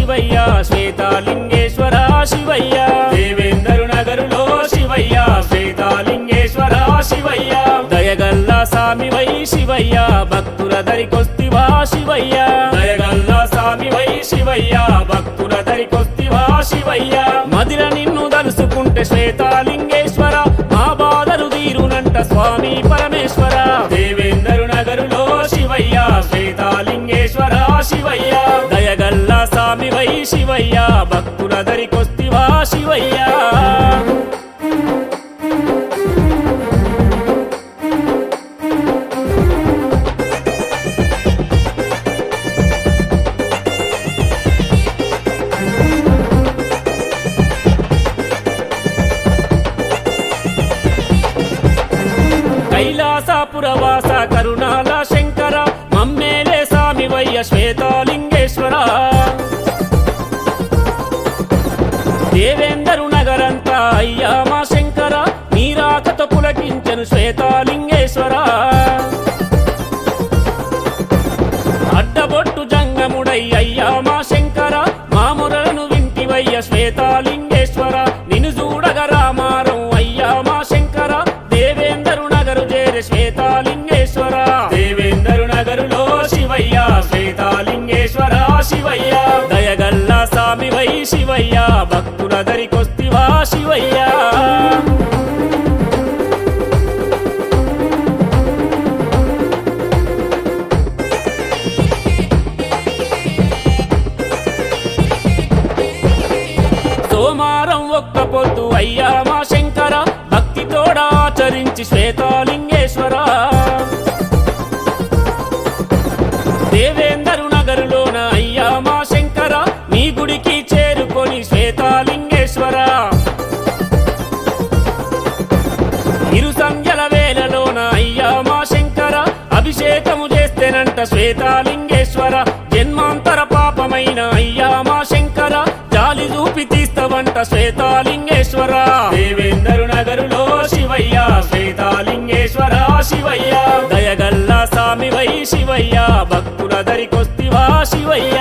శివయ్య శ్వేతాలింగేశ్వర శివయ్య దేవేందరు నగరులో శివయ్య శ్వేతాలింగేశ్వర శివయ్య దయగల్ల సామివై శివయ్య భక్తుల దరికొస్తివా శివయ్య దయగల్ల సామివై శివయ్య భక్తుల దరికొస్తివా శివయ్య మదిర నిన్ను దలుసుకుంటే శ్వేతాలింగేశ్వర మా బాధలు తీరునంట స్వామి పరమేశ్వర దేవేందరు నగరులో శివయ్య శ్వేతాలింగేశ్వర శివయ్య దయగల్ల సామివై శివయ్య భక్తుల దరికొస్తివా శివయ్య కైలాసపురవాస కరుణాల శంకర మమ్మేలే సామివయ్య శ్వేతాలింగేశ్వర దేవేందరు నగరంతా అయ్యా మా శంకర నీరాకతో పులకించను శ్వేతాలింగేశ్వర అడ్డబొట్టు జంగముడై అయ్యా మా శంకర మామురలను వింటివయ్య శ్వేతాలింగేశ్వర నిన్ను చూడగ రామారం అయ్యా మా శంకర దేవేందరు నగరు చేరే శ్వేతాలింగేశ్వర దేవేందరు నగరులో శివయ్య శ్వేతాలింగేశ్వర శివయ్య దయగల్ల సామివై శివయ్య భక్తుల దరికొస్తివా శివయ్య సోమారం ఒక్క పొద్దు అయ్యా మా శంకర భక్తితోడా ఆచరించి శ్వేతాలింగేశ్వర దేవేందరు నగరులోన అయ్యా మా శంకర మీ గుడికి చేరుకొని శ్వేతాలింగేశ్వర ఇరు సంధ్యల వేళలోన అయ్యా మా శంకర అభిషేకము చేస్తేనంట శ్వేతాలింగేశ్వర జన్మాంతర పాపమైన అయ్యా మా శంకర జాలి చూపి తీస్తవంట శ్వేతాలింగేశ్వర దేవేందరు నగరులో శివయ్య శ్వేతాలింగేశ్వర శివయ్య దయగల్ల సామివై శివయ్య భక్తుల దరికొస్తివా శివయ్య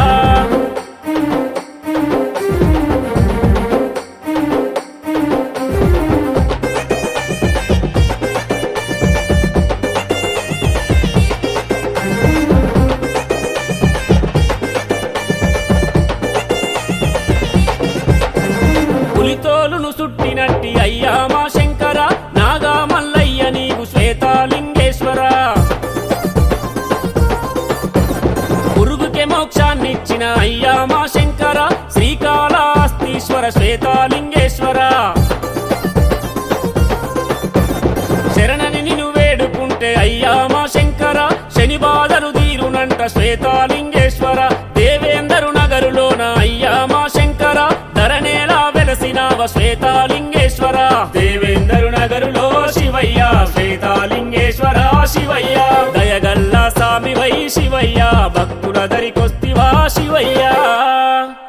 పులితోలును సుట్టినట్టి అయ్యా మా శంకర నాగా మల్లయ్య నీవు శ్వేతాలింగేశ్వర పురుగుకే మోక్షాన్నిచ్చిన అయ్యా మా శంకర శ్రీకాళహస్తీశ్వర శ్వేతాలింగేశ్వర శరణని నిన్ను వేడుకుంటే అయ్యా మా శంకర శని బాధలు తీరునంట శ్వేతాలింగేశ్వర దేవేందరు నగరులోన అయ్యా మా శంకర ధరణేలా వెలసినావ శ్వేతాలింగేశ్వర దేవేందరు నగరులో శివయ్య శ్వేతాలింగేశ్వర శివయ్య దయగల్ల సామివై శివయ్య భక్తుల దరికొస్తివా శివయ్య